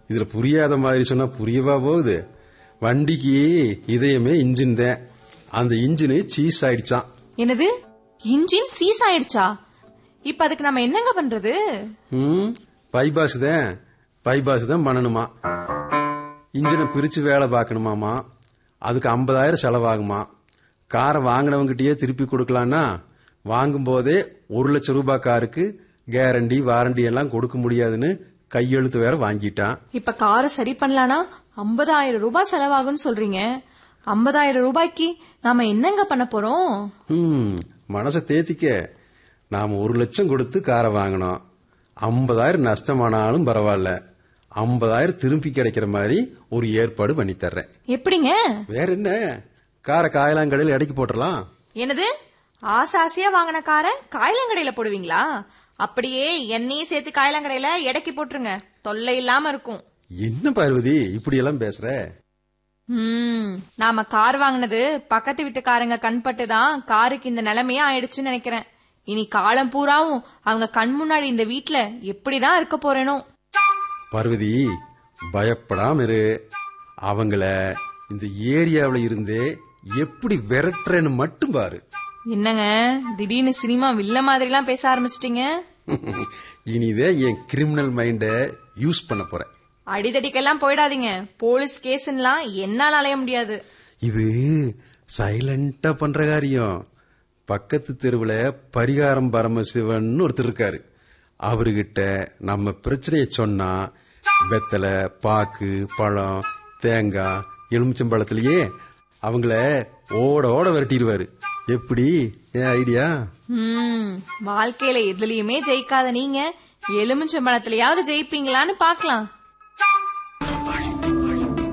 இதுல புரியாத மாதிரி சொன்னா புரியவா போகுது வண்டிக்கு இதயமே இன்ஜின் தான் அந்த இன்ஜினு சீஸ் ஆயிடுச்சான் என்னது இன்ஜின் சீஸ் ஆயிடுச்சா இப்ப அதுக்கு நம்ம என்னங்க பண்றது ம் பைபாஸ் தான் பைபாஸ் தான் பண்ணணுமா இன்ஜினை பிரிச்சு வேலை பார்க்கணுமாமா அதுக்கு ஐம்பதாயிரம் செலவாகுமா காரை வாங்கினவங்கிட்டயே திருப்பி கொடுக்கலான்னா வாங்கும் போதே ஒரு லட்சம் ரூபாய் காருக்கு கேரண்டி வாரண்டி எல்லாம் கொடுக்க முடியாதுன்னு கையெழுத்து வேற வாங்கிட்டான் இப்ப காரை சரி பண்ணலானா ஐம்பதாயிரம் ரூபாய் செலவாகும்னு சொல்றீங்க ஐம்பதாயிரம் ரூபாய்க்கு நாம என்னங்க பண்ண போறோம் ம் மனசை தேத்திக்க நாம ஒரு லட்சம் கொடுத்து காரை வாங்கினோம் ஐம்பதாயிரம் நஷ்டமானாலும் பரவாயில்ல ஐம்பதாயிரம் திருப்பி கிடைக்கிற மாதிரி ஒரு ஏற்பாடு பண்ணி தர்றேன் எப்படிங்க வேற என்ன காரை காயலாங்கடையில் எடைக்கு போட்டுடலாம் என்னது ஆசை ஆசையா வாங்கின காரை காயலங்கடையில போடுவீங்களா அப்படியே எண்ணெயும் சேர்த்து காயலங்கடையில எடைக்கு போட்டுருங்க தொல்லை இல்லாம இருக்கும் என்ன பார்வதி இப்படி எல்லாம் பேசுற ம் நாம கார் வாங்கினது பக்கத்து வீட்டுக்காரங்க கண்பட்டு தான் காருக்கு இந்த நிலைமையா ஆயிடுச்சுன்னு நினைக்கிறேன் இனி காலம் பூராவும் அவங்க கண் முன்னாடி இந்த வீட்ல எப்படிதான் இருக்க போறேனோ பார்வதி பயப்படாம இரு அவங்கள இந்த ஏரியாவுல இருந்தே எப்படி விரட்டுறேன்னு மட்டும் பாரு என்னங்க திடீர்னு சினிமா வில்ல மாதிரிலாம் பேச ஆரம்பிச்சிட்டீங்க இனிதே என் கிரிமினல் மைண்ட யூஸ் பண்ண போறேன் அடிதடிக்கெல்லாம் போயிடாதீங்க போலீஸ் கேஸ்லாம் என்னால அலைய முடியாது இது சைலண்டா பண்ற காரியம் பக்கத்து தெருவுல பரிகாரம் பரமசிவன் ஒருத்தர் இருக்காரு அவர்கிட்ட நம்ம பிரச்சனைய சொன்னா வெத்தலை பாக்கு பழம் தேங்காய் எலுமிச்சம்பழத்திலேயே அவங்கள ஓட ஓட விரட்டிடுவாரு எப்படி ஏன் ஐடியா ம் வாழ்க்கையில எதுலயுமே ஜெயிக்காத நீங்க எலுமிச்சம்பழத்திலயாவது ஜெயிப்பீங்களான்னு பாக்கலாம்